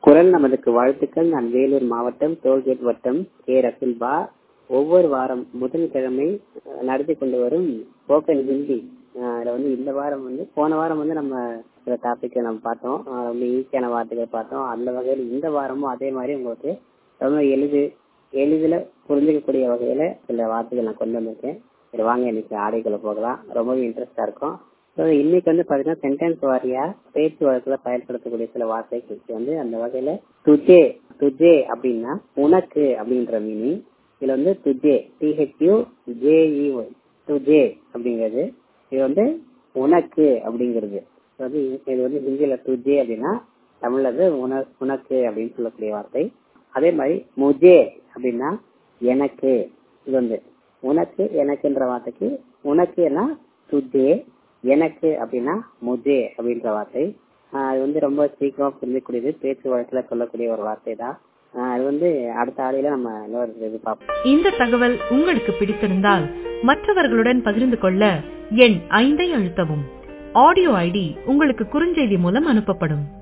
குரல் நமதுக்கு வாழ்த்துக்கள் நான் வேலூர் மாவட்டம் டோல்கேட் வட்டம் கே ரசில்பா ஒவ்வொரு வாரம் புதன்கிழமை அஹ், நடத்தி கொண்டு வரும் ஸ்போக்கன் ஹிந்தி அஹ், அதுல வந்து இந்த வாரம் வந்து போன வாரம் வந்து நம்ம சில டாபிக் நம்ம பார்த்தோம் அஹ், ரொம்ப ஈஸியான வார்த்தைகள் பார்த்தோம் அந்த வகையில் இந்த வாரமும் அதே மாதிரி உங்களுக்கு ரொம்ப எளிது எளிதில் புரிஞ்சுக்கக்கூடிய வகையில சில வார்த்தைகள் நான் கொண்டு வந்திருக்கேன் சரி வாங்க இன்னைக்கு ஆடைக்குள்ள போகலாம் ரொம்பவே இன்ட்ரெஸ்டா இருக்கும் ஸோ இன்னைக்கு வந்து பாத்தீங்கன்னா சென்டென்ஸ் வாரியா பேச்சு வழக்குல பயன்படுத்தக்கூடிய சில வார்த்தைகள் வந்து அந்த வகையில துஜே துஜே அப்படின்னா உனக்கு அப்படின்ற மீனிங் இதுல வந்து துஜே டிஹெச்யூ ஜேஇஒய் துஜே அப்படிங்கிறது இது வந்து உனக்கு அப்படிங்கிறது இது வந்து இது வந்து ஹிந்தியில துஜே அப்படின்னா தமிழ்ல வந்து உன உனக்கு அப்படின்னு சொல்லக்கூடிய வார்த்தை அதே மாதிரி முஜே அப்படின்னா எனக்கு இது வந்து உனக்கு எனக்குன்ற வார்த்தைக்கு உனக்குன்னா துஜே எனக்கு அப்படின்னா முஜே அப்படின்ற வார்த்தை ஆஹ் அது வந்து ரொம்ப சீக்கிரமா புரிஞ்சக்கூடியது பேச்சு வழக்குல சொல்லக்கூடிய ஒரு வார்த்தை தான் ஆஹ் அது வந்து அடுத்த ஆடியில நம்ம இன்னொரு இது பார்ப்போம் இந்த தகவல் உங்களுக்கு பிடித்திருந்தால் மற்றவர்களுடன் பகிர்ந்து கொள்ள எண் ஐந்தை அழுத்தவும் ஆடியோ ஐடி உங்களுக்கு குறுஞ்செய்தி மூலம் அனுப்பப்படும்